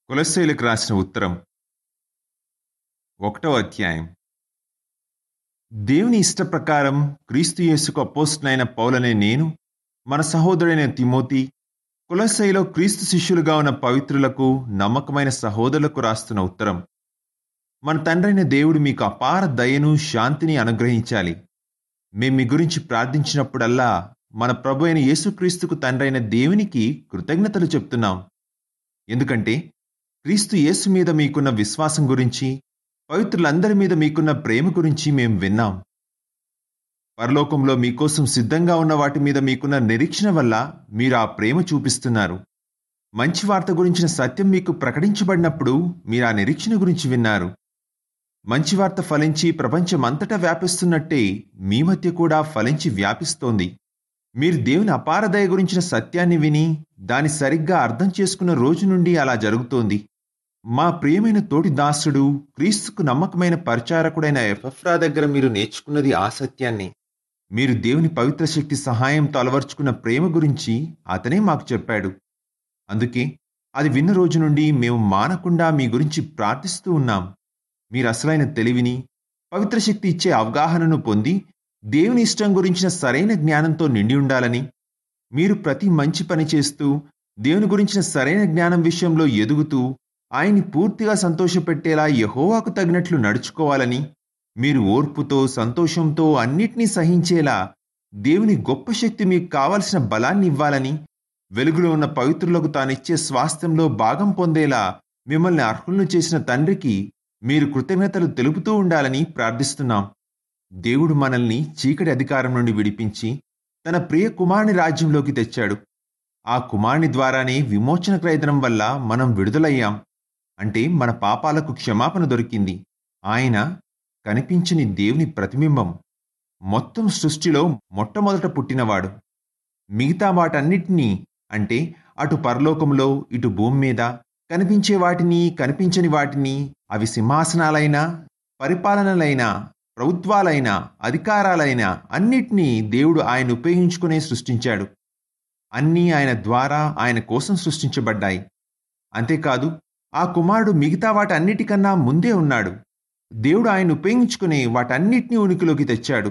కొలస్సీలకు రాసిన ఉత్తరం ఒకటో అధ్యాయం దేవుని ఇష్ట ప్రకారం క్రీస్తు యేసుకు అపోస్తునైన పౌలనే నేను మన సహోదరుడైన తిమోతి కులశైలో క్రీస్తు శిష్యులుగా ఉన్న పవిత్రులకు నమ్మకమైన సహోదరులకు రాస్తున్న ఉత్తరం మన తండ్రైన దేవుడు మీకు అపార దయను శాంతిని అనుగ్రహించాలి మేము మీ గురించి ప్రార్థించినప్పుడల్లా మన ప్రభు అయిన యేసుక్రీస్తుకు తండ్రైన దేవునికి కృతజ్ఞతలు చెప్తున్నాం ఎందుకంటే క్రీస్తు యేసు మీద మీకున్న విశ్వాసం గురించి పవిత్రులందరి మీద మీకున్న ప్రేమ గురించి మేము విన్నాం పరలోకంలో మీకోసం సిద్ధంగా ఉన్న వాటి మీద మీకున్న నిరీక్షణ వల్ల మీరు ఆ ప్రేమ చూపిస్తున్నారు మంచి వార్త గురించిన సత్యం మీకు ప్రకటించబడినప్పుడు మీరు ఆ నిరీక్షణ గురించి విన్నారు మంచి వార్త ఫలించి ప్రపంచమంతటా వ్యాపిస్తున్నట్టే మీ మధ్య కూడా ఫలించి వ్యాపిస్తోంది మీరు దేవుని అపారదయ గురించిన సత్యాన్ని విని దాని సరిగ్గా అర్థం చేసుకున్న రోజు నుండి అలా జరుగుతోంది మా ప్రియమైన తోటి దాసుడు క్రీస్తుకు నమ్మకమైన పరిచారకుడైన ఎఫ్రా దగ్గర మీరు నేర్చుకున్నది ఆ సత్యాన్ని మీరు దేవుని పవిత్ర శక్తి సహాయంతో అలవర్చుకున్న ప్రేమ గురించి అతనే మాకు చెప్పాడు అందుకే అది విన్న రోజు నుండి మేము మానకుండా మీ గురించి ప్రార్థిస్తూ ఉన్నాం మీరు అసలైన తెలివిని పవిత్ర శక్తి ఇచ్చే అవగాహనను పొంది దేవుని ఇష్టం గురించిన సరైన జ్ఞానంతో నిండి ఉండాలని మీరు ప్రతి మంచి పని చేస్తూ దేవుని గురించిన సరైన జ్ఞానం విషయంలో ఎదుగుతూ ఆయన్ని పూర్తిగా సంతోషపెట్టేలా యహోవాకు తగినట్లు నడుచుకోవాలని మీరు ఓర్పుతో సంతోషంతో అన్నిటినీ సహించేలా దేవుని గొప్ప శక్తి మీకు కావలసిన బలాన్ని ఇవ్వాలని వెలుగులో ఉన్న పవిత్రులకు తానిచ్చే స్వాస్థ్యంలో భాగం పొందేలా మిమ్మల్ని అర్హులను చేసిన తండ్రికి మీరు కృతజ్ఞతలు తెలుపుతూ ఉండాలని ప్రార్థిస్తున్నాం దేవుడు మనల్ని చీకటి అధికారం నుండి విడిపించి తన ప్రియ కుమారుని రాజ్యంలోకి తెచ్చాడు ఆ కుమారుని ద్వారానే విమోచన క్రయదనం వల్ల మనం విడుదలయ్యాం అంటే మన పాపాలకు క్షమాపణ దొరికింది ఆయన కనిపించని దేవుని ప్రతిబింబం మొత్తం సృష్టిలో మొట్టమొదట పుట్టినవాడు మిగతా వాటన్నిటినీ అంటే అటు పరలోకంలో ఇటు భూమి మీద కనిపించే వాటిని కనిపించని వాటిని అవి సింహాసనాలైనా పరిపాలనలైనా ప్రభుత్వాలైనా అధికారాలైనా అన్నిటినీ దేవుడు ఆయన ఉపయోగించుకునే సృష్టించాడు అన్నీ ఆయన ద్వారా ఆయన కోసం సృష్టించబడ్డాయి అంతేకాదు ఆ కుమారుడు మిగతా వాటన్నిటికన్నా ముందే ఉన్నాడు దేవుడు ఆయన ఉపయోగించుకుని వాటన్నిటినీ ఉనికిలోకి తెచ్చాడు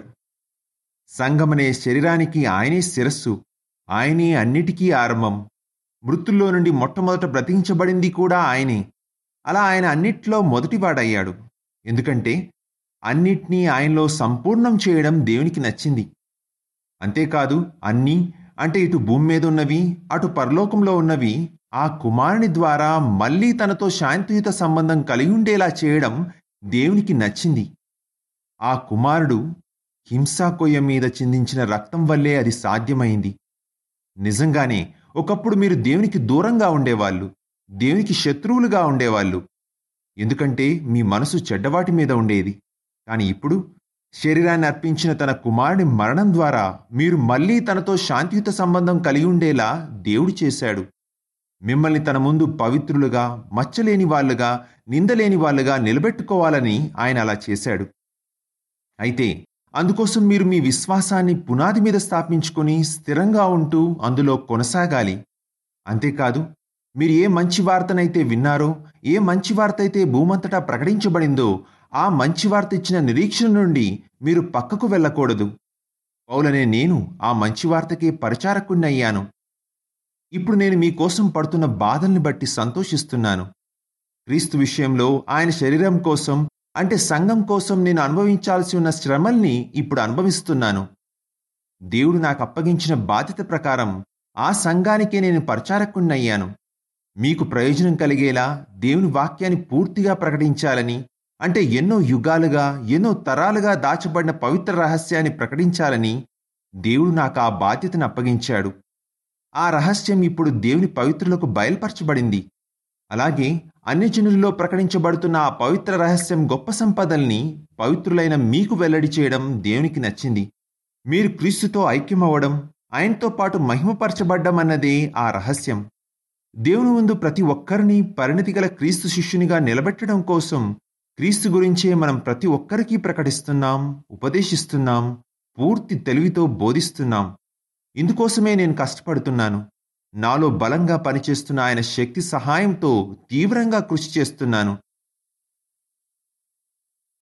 సంగమనే శరీరానికి ఆయనే శిరస్సు ఆయనే అన్నిటికీ ఆరంభం మృతుల్లో నుండి మొట్టమొదట బ్రతికించబడింది కూడా ఆయనే అలా ఆయన అన్నిట్లో మొదటివాడయ్యాడు ఎందుకంటే అన్నిటినీ ఆయనలో సంపూర్ణం చేయడం దేవునికి నచ్చింది అంతేకాదు అన్నీ అంటే ఇటు భూమి మీద ఉన్నవి అటు పరలోకంలో ఉన్నవి ఆ కుమారుని ద్వారా మళ్ళీ తనతో శాంతియుత సంబంధం కలిగి ఉండేలా చేయడం దేవునికి నచ్చింది ఆ కుమారుడు హింసా కొయ్య మీద చిందించిన రక్తం వల్లే అది సాధ్యమైంది నిజంగానే ఒకప్పుడు మీరు దేవునికి దూరంగా ఉండేవాళ్ళు దేవునికి శత్రువులుగా ఉండేవాళ్ళు ఎందుకంటే మీ మనసు చెడ్డవాటి మీద ఉండేది కానీ ఇప్పుడు శరీరాన్ని అర్పించిన తన కుమారుని మరణం ద్వారా మీరు మళ్ళీ తనతో శాంతియుత సంబంధం కలిగి ఉండేలా దేవుడు చేశాడు మిమ్మల్ని తన ముందు పవిత్రులుగా మచ్చలేని వాళ్ళుగా నిందలేని వాళ్ళుగా నిలబెట్టుకోవాలని ఆయన అలా చేశాడు అయితే అందుకోసం మీరు మీ విశ్వాసాన్ని పునాది మీద స్థాపించుకొని స్థిరంగా ఉంటూ అందులో కొనసాగాలి అంతేకాదు మీరు ఏ మంచి వార్తనైతే విన్నారో ఏ మంచి వార్త అయితే భూమంతటా ప్రకటించబడిందో ఆ మంచి వార్త ఇచ్చిన నిరీక్షణ నుండి మీరు పక్కకు వెళ్ళకూడదు పౌలనే నేను ఆ మంచి వార్తకే పరిచారకుణ్ణయ్యాను ఇప్పుడు నేను మీకోసం పడుతున్న బాధల్ని బట్టి సంతోషిస్తున్నాను క్రీస్తు విషయంలో ఆయన శరీరం కోసం అంటే సంఘం కోసం నేను అనుభవించాల్సి ఉన్న శ్రమల్ని ఇప్పుడు అనుభవిస్తున్నాను దేవుడు నాకు అప్పగించిన బాధ్యత ప్రకారం ఆ సంఘానికే నేను పరిచారకుణ్ణయ్యాను మీకు ప్రయోజనం కలిగేలా దేవుని వాక్యాన్ని పూర్తిగా ప్రకటించాలని అంటే ఎన్నో యుగాలుగా ఎన్నో తరాలుగా దాచబడిన పవిత్ర రహస్యాన్ని ప్రకటించాలని దేవుడు నాకు ఆ బాధ్యతను అప్పగించాడు ఆ రహస్యం ఇప్పుడు దేవుని పవిత్రులకు బయలుపరచబడింది అలాగే అన్ని జనుల్లో ప్రకటించబడుతున్న ఆ పవిత్ర రహస్యం గొప్ప సంపదల్ని పవిత్రులైన మీకు వెల్లడి చేయడం దేవునికి నచ్చింది మీరు క్రీస్తుతో ఐక్యమవ్వడం ఆయనతో పాటు మహిమపరచబడ్డం అన్నదే ఆ రహస్యం దేవుని ముందు ప్రతి ఒక్కరిని పరిణతి గల క్రీస్తు శిష్యునిగా నిలబెట్టడం కోసం క్రీస్తు గురించే మనం ప్రతి ఒక్కరికి ప్రకటిస్తున్నాం ఉపదేశిస్తున్నాం పూర్తి తెలివితో బోధిస్తున్నాం ఇందుకోసమే నేను కష్టపడుతున్నాను నాలో బలంగా పనిచేస్తున్న ఆయన శక్తి సహాయంతో తీవ్రంగా కృషి చేస్తున్నాను